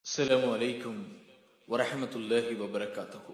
அஸ்ஸலாமு அலைக்கும் வரஹமத்துல்லாஹி வபரகாத்தஹு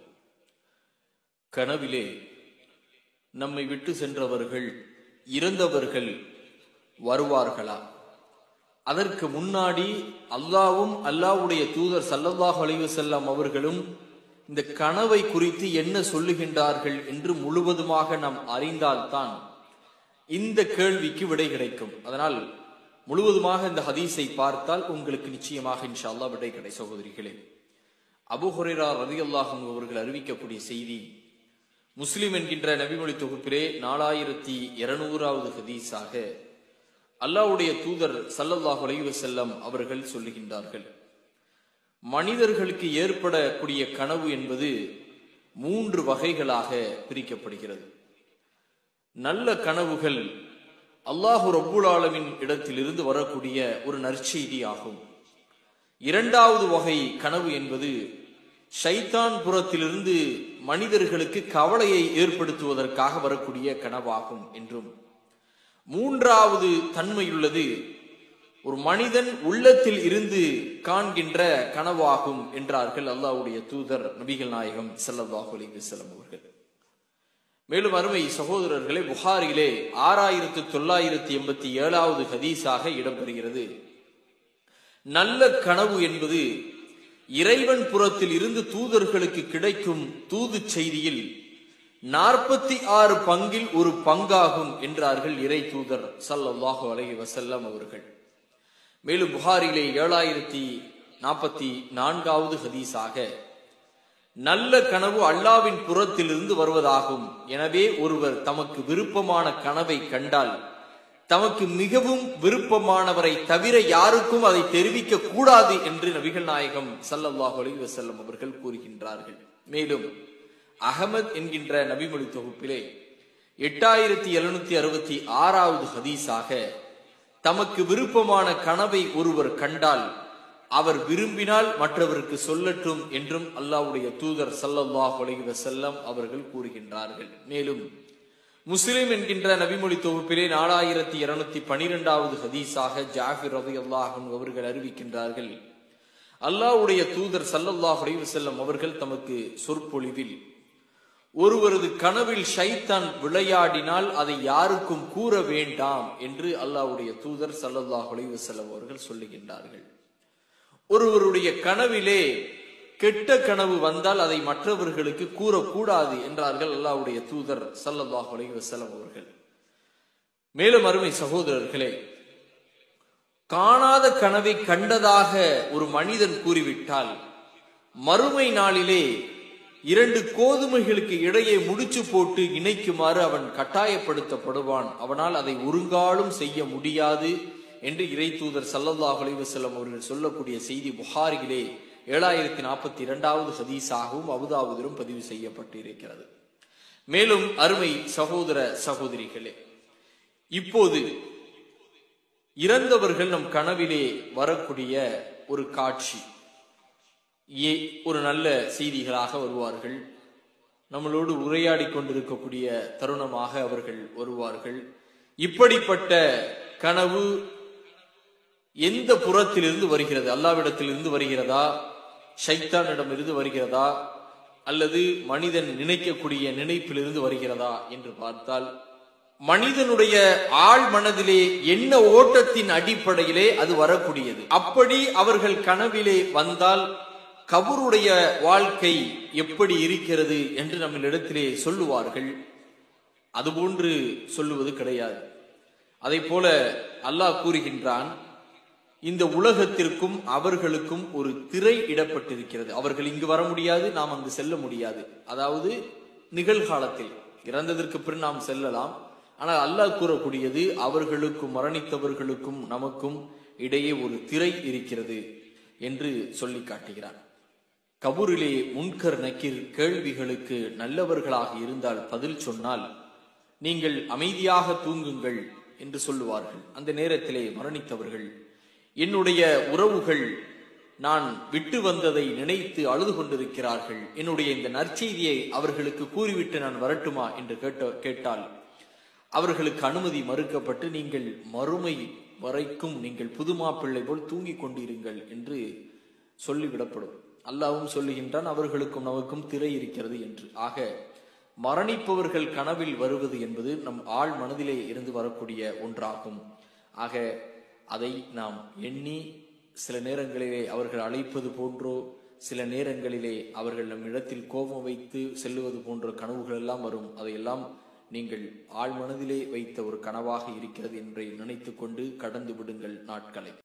கனவிலே நம்மை விட்டு சென்றவர்கள் இறந்தவர்கள் வருவார்களா அதற்கு முன்னாடி அல்லாவும் அல்லாவுடைய தூதர் சல்லல்லாஹு அலைஹி வஸல்லம் அவர்களும் இந்த கனவை குறித்து என்ன சொல்லுகின்றார்கள் என்று முழுவதுமாக நாம் அறிந்தால்தான் இந்த கேள்விக்கு விடை கிடைக்கும் அதனால் முழுவதுமாக இந்த ஹதீஸை பார்த்தால் உங்களுக்கு நிச்சயமாக இன்ஷா அல்லாஹ் விடை கிடை சகோதரிகளே அபு ஹுரைரா ரலியல்லாஹு அன்ஹு அவர்கள் அறிவிக்கக்கூடிய செய்தி முஸ்லிம் என்கின்ற நபிமொழி தொகுப்பிலே நாலாயிரத்தி இருநூறாவது ஹதீஸாக அல்லாஹ்வுடைய தூதர் சல்லல்லாஹு அலைஹி வஸல்லம் அவர்கள் சொல்லுகின்றார்கள் மனிதர்களுக்கு ஏற்படக்கூடிய கனவு என்பது மூன்று வகைகளாக பிரிக்கப்படுகிறது நல்ல கனவுகள் அல்லாஹு ரப்புல் ஆலமின் இடத்திலிருந்து வரக்கூடிய ஒரு நற்செய்தி ஆகும் இரண்டாவது வகை கனவு என்பது ஷைத்தான் புறத்திலிருந்து மனிதர்களுக்கு கவலையை ஏற்படுத்துவதற்காக வரக்கூடிய கனவாகும் என்றும் மூன்றாவது தன்மையுள்ளது ஒரு மனிதன் உள்ளத்தில் இருந்து காண்கின்ற கனவாகும் என்றார்கள் அல்லாஹ்வுடைய தூதர் நபிகள் நாயகம் ஸல்லல்லாஹு அலைஹி வஸல்லம் அவர்கள் மேலும் அருமை சகோதரர்களே புகாரிலே ஆறாயிரத்து தொள்ளாயிரத்தி எண்பத்தி ஏழாவது ஹதீஸாக இடம்பெறுகிறது நல்ல கனவு என்பது இறைவன் புறத்தில் இருந்து தூதர்களுக்கு கிடைக்கும் தூது செய்தியில் நாற்பத்தி ஆறு பங்கில் ஒரு பங்காகும் என்றார்கள் இறை தூதர் சல்லல்லாஹு அலைஹி வசல்லம் அவர்கள் மேலும் புகாரிலே ஏழாயிரத்தி நாற்பத்தி நான்காவது ஹதீஸாக நல்ல கனவு அல்லாவின் புறத்திலிருந்து வருவதாகும் எனவே ஒருவர் தமக்கு விருப்பமான கனவை கண்டால் தமக்கு மிகவும் விருப்பமானவரை தவிர யாருக்கும் அதை தெரிவிக்க கூடாது என்று நபிகள் நாயகம் சல்லல்லாஹு அலைஹி வஸல்லம் அவர்கள் கூறுகின்றார்கள் மேலும் அகமத் என்கின்ற நபிமொழி தொகுப்பிலே எட்டாயிரத்தி எழுநூத்தி அறுபத்தி ஆறாவது ஹதீஸாக தமக்கு விருப்பமான கனவை ஒருவர் கண்டால் அவர் விரும்பினால் மற்றவருக்கு சொல்லட்டும் என்றும் அல்லாவுடைய தூதர் சல்லல்லாஹ் அலைஹி வஸல்லம் அவர்கள் கூறுகின்றார்கள் மேலும் முஸ்லிம் என்கின்ற நபிமொழி தொகுப்பிலே நாலாயிரத்தி இருநூத்தி பனிரெண்டாவது ஹதீஸாக ஜாஃபிர் ரதி அல்லாஹன் அவர்கள் அறிவிக்கின்றார்கள் அல்லாவுடைய தூதர் சல்லல்லாஹ் அலைஹி வஸல்லம் அவர்கள் தமக்கு சொற்பொழிவில் ஒருவரது கனவில் ஷைத்தான் விளையாடினால் அதை யாருக்கும் கூற வேண்டாம் என்று அல்லாவுடைய தூதர் சல்லல்லாஹ் அலைஹி வஸல்லம் அவர்கள் சொல்லுகின்றார்கள் ஒருவருடைய கனவிலே கெட்ட கனவு வந்தால் அதை மற்றவர்களுக்கு கூறக்கூடாது என்றார்கள் அல்லாவுடைய தூதர் சல்லல்லாஹ் அலைஹி வஸல்லம் அவர்கள் மேலும் அருமை சகோதரர்களே காணாத கனவை கண்டதாக ஒரு மனிதன் கூறிவிட்டால் மறுமை நாளிலே இரண்டு கோதுமைகளுக்கு இடையே முடிச்சு போட்டு இணைக்குமாறு அவன் கட்டாயப்படுத்தப்படுவான் அவனால் அதை ஒருங்காலும் செய்ய முடியாது என்று இறை தூதர் சல்லல்லாஹ் அலைவசல்லம் அவர்கள் சொல்லக்கூடிய செய்தி புகாரிலே ஏழாயிரத்தி நாற்பத்தி இரண்டாவது ஹதீஸாகவும் அபுதாபுதிலும் பதிவு செய்யப்பட்டு இருக்கிறது மேலும் அருமை சகோதர சகோதரிகளே இப்போது இறந்தவர்கள் நம் கனவிலே வரக்கூடிய ஒரு காட்சி ஏ ஒரு நல்ல செய்திகளாக வருவார்கள் நம்மளோடு உரையாடி கொண்டிருக்கக்கூடிய தருணமாக அவர்கள் வருவார்கள் இப்படிப்பட்ட கனவு எந்த புறத்திலிருந்து வருகிறது அல்லாவிடத்திலிருந்து வருகிறதா ஷைத்தானிடமிருந்து வருகிறதா அல்லது மனிதன் நினைக்கக்கூடிய நினைப்பிலிருந்து வருகிறதா என்று பார்த்தால் மனிதனுடைய ஆழ் மனதிலே என்ன ஓட்டத்தின் அடிப்படையிலே அது வரக்கூடியது அப்படி அவர்கள் கனவிலே வந்தால் கபருடைய வாழ்க்கை எப்படி இருக்கிறது என்று நம்மளிடத்திலே சொல்லுவார்கள் அதுபோன்று சொல்லுவது கிடையாது அதை போல அல்லாஹ் கூறுகின்றான் இந்த உலகத்திற்கும் அவர்களுக்கும் ஒரு திரை இடப்பட்டிருக்கிறது அவர்கள் இங்கு வர முடியாது நாம் அங்கு செல்ல முடியாது அதாவது நிகழ்காலத்தில் இறந்ததற்கு பின் நாம் செல்லலாம் ஆனால் அல்லாஹ் கூறக்கூடியது அவர்களுக்கும் மரணித்தவர்களுக்கும் நமக்கும் இடையே ஒரு திரை இருக்கிறது என்று சொல்லி காட்டுகிறார் கபூரிலே முன்கர் நக்கீர் கேள்விகளுக்கு நல்லவர்களாக இருந்தால் பதில் சொன்னால் நீங்கள் அமைதியாக தூங்குங்கள் என்று சொல்லுவார்கள் அந்த நேரத்திலே மரணித்தவர்கள் என்னுடைய உறவுகள் நான் விட்டு வந்ததை நினைத்து அழுது கொண்டிருக்கிறார்கள் என்னுடைய இந்த நற்செய்தியை அவர்களுக்கு கூறிவிட்டு நான் வரட்டுமா என்று கேட்ட கேட்டால் அவர்களுக்கு அனுமதி மறுக்கப்பட்டு நீங்கள் மறுமை வரைக்கும் நீங்கள் புதுமா பிள்ளை போல் தூங்கிக் கொண்டிருங்கள் என்று சொல்லிவிடப்படும் அல்லாவும் சொல்லுகின்றான் அவர்களுக்கும் நமக்கும் திரை இருக்கிறது என்று ஆக மரணிப்பவர்கள் கனவில் வருவது என்பது நம் ஆழ் மனதிலே இருந்து வரக்கூடிய ஒன்றாகும் ஆக அதை நாம் எண்ணி சில நேரங்களிலே அவர்கள் அழைப்பது போன்றோ சில நேரங்களிலே அவர்கள் நம் இடத்தில் கோபம் வைத்து செல்லுவது போன்ற கனவுகள் எல்லாம் வரும் அதையெல்லாம் நீங்கள் ஆழ் மனதிலே வைத்த ஒரு கனவாக இருக்கிறது என்றை நினைத்து கொண்டு கடந்து விடுங்கள் நாட்களை